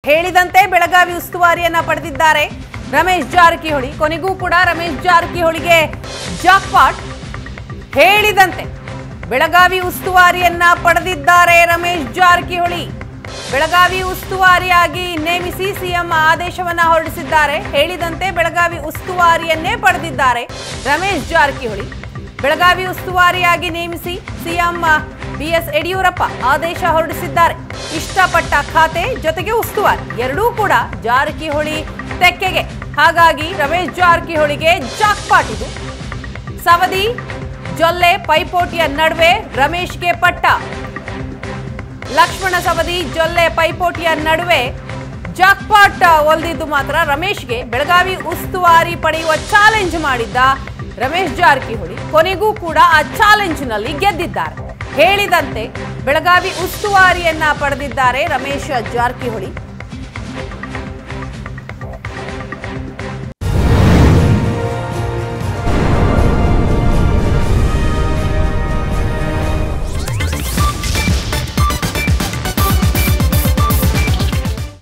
ಹೇಳಿದಂತೆ ಬೆಳಗಾವಿ ಉಸ್ತುವಾರಿಯನ್ನ ಪಡೆದಿದ್ದಾರೆ ರಮೇಶ್ ಜಾರಕಿಹೊಳಿ ಕೊನೆಗೂ ಕೂಡ ರಮೇಶ್ ಜಾರಕಿಹೊಳಿಗೆ ಜಾಕ್ಪಾಟ್ ಹೇಳಿದಂತೆ ಬೆಳಗಾವಿ ಉಸ್ತುವಾರಿಯನ್ನ ಪಡೆದಿದ್ದಾರೆ ರಮೇಶ್ ಜಾರಕಿಹೊಳಿ ಬೆಳಗಾವಿ ಉಸ್ತುವಾರಿಯಾಗಿ ನೇಮಿಸಿ ಸಿಎಂ ಆದೇಶವನ್ನ ಹೊರಡಿಸಿದ್ದಾರೆ ಹೇಳಿದಂತೆ ಬೆಳಗಾವಿ ಉಸ್ತುವಾರಿಯನ್ನೇ ಪಡೆದಿದ್ದಾರೆ ರಮೇಶ್ ಜಾರಕಿಹೊಳಿ ಬೆಳಗಾವಿ ಉಸ್ತುವಾರಿಯಾಗಿ ನೇಮಿಸಿ ಸಿಎಂ ಬಿಎಸ್ ಯಡಿಯೂರಪ್ಪ ಆದೇಶ ಹೊರಡಿಸಿದ್ದಾರೆ ಇಷ್ಟಪಟ್ಟ ಖಾತೆ ಜೊತೆಗೆ ಉಸ್ತುವಾರಿ ಎರಡೂ ಕೂಡ ಜಾರಕಿಹೊಳಿ ತೆಕ್ಕೆಗೆ ಹಾಗಾಗಿ ರಮೇಶ್ ಜಾರಕಿಹೊಳಿಗೆ ಜಾಕ್ಪಾಟ್ ಇದು ಸವದಿ ಜೊಲ್ಲೆ ಪೈಪೋಟಿಯ ನಡುವೆ ರಮೇಶ್ಗೆ ಪಟ್ಟ ಲಕ್ಷ್ಮಣ ಸವದಿ ಜೊಲ್ಲೆ ಪೈಪೋಟಿಯ ನಡುವೆ ಜಾಕ್ಪಾಟ್ ಒಲ್ದಿದ್ದು ಮಾತ್ರ ರಮೇಶ್ಗೆ ಬೆಳಗಾವಿ ಉಸ್ತುವಾರಿ ಪಡೆಯುವ ಚಾಲೆಂಜ್ ಮಾಡಿದ್ದ ರಮೇಶ್ ಜಾರಕಿಹೊಳಿ ಕೊನೆಗೂ ಕೂಡ ಆ ಚಾಲೆಂಜ್ನಲ್ಲಿ ಗೆದ್ದಿದ್ದಾರೆ ಹೇಳಿದಂತೆ ಬೆಳಗಾವಿ ಉಸ್ತುವಾರಿಯನ್ನ ಪಡೆದಿದ್ದಾರೆ ರಮೇಶ್ ಜಾರಕಿಹೊಳಿ